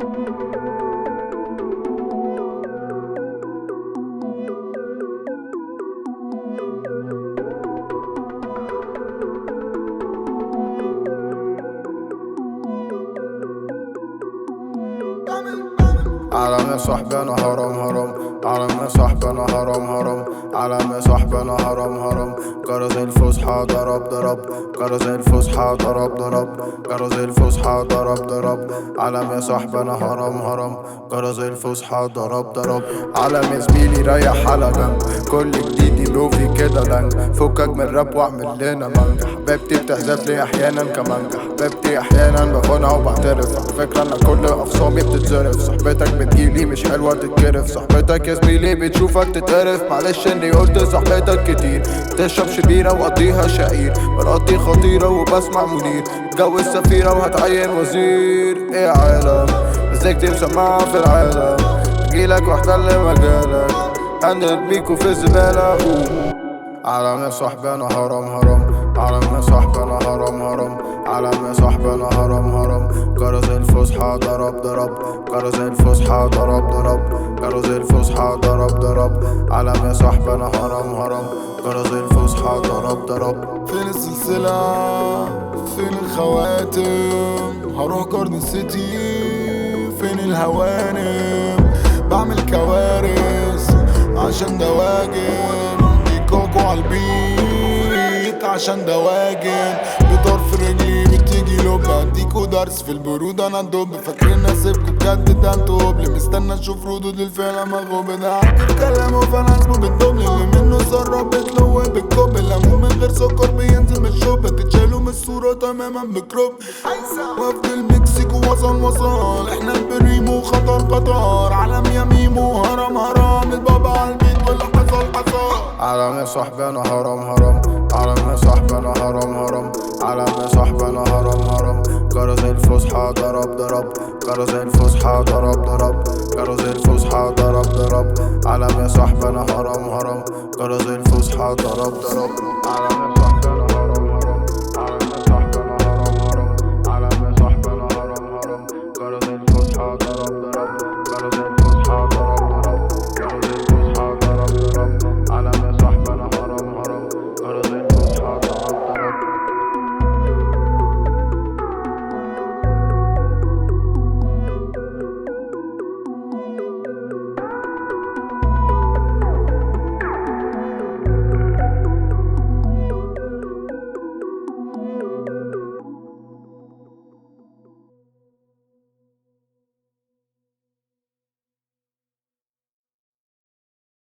عالم يا صاحبي انا هرم هرم عالم يا صاحبي انا هرم هرم عالم يا صاحبي انا هرم هرم جرس الفسحة ضرب ضرب جرس الفسحة ضرب ضرب جرس الفسحة ضرب ضرب عالم يا صاحبي انا هرم هرم جرس الفسحة ضرب ضرب عالم يا زميلي ريح على جنب كل جديد يلوفي كده لنج فكك من الراب واعمل لنا منجح حبيبتي بتحذف لي احيانا كمانجح حبيبتي احيانا بخونها وبعترف على فكرة انا كل اخصامي بتتزرف صاحبتك بتجيلي مش حلوة تتكرف صاحبتك يا زميلي بتشوفك تتقرف معلش اني قلت صاحبتك كتير تشرب شبيرة وقضيها شقير بنقضي خطيرة وبسمع منير اتجوز سفيرة وهتعين وزير ايه يا عالم مزيكتي مسمعة في العالم اجيلك واحتل مجالك هندل بيكو في الزبالة أوه. عالم يا صاحبي انا هرم هرم عالم يا صاحبي انا هرم هرم عالم يا صاحبي انا هرم هرم جرس الفسحة ضرب ضرب جرس الفسحة ضرب ضرب جرس الفسحة ضرب ضرب عالم يا صاحبي انا هرم هرم جرس الفسحة ضرب ضرب فين السلسلة فين الخواتم هروح جاردن سيتي فين الهوانم بعمل كوارث عشان دواجن بيكوكو عالبيت عشان دواجن بطرف رجلي بتيجي لوب اديكو درس في البرود انا الدب فاكرين اسيبكو بجد ده انتو هبل مستنى اشوف ردود الفعل مغوب ده عكر كلامه فانا اسمه بالدبل اللي منه سرب بتلوه بالكوب الليمون من غير سكر بينزل من الشوب تتشالوا من الصورة تماما بكروب وفد المكسيكو وصل وصل احنا بريمو خطر قطر علم يميمو هرم هرم البابا عالبيت واللي حصل حصل عالم يا صاحبي انا هرم هرم عالم يا صاحبي انا هرم هرم عالم يا صاحبي انا هرم هرم جرس الفسحة ضرب ضرب جرس الفسحة ضرب ضرب جرس الفسحة ضرب ضرب عالم يا صاحبي انا هرم هرم جرس الفسحة ضرب ضرب عالم يا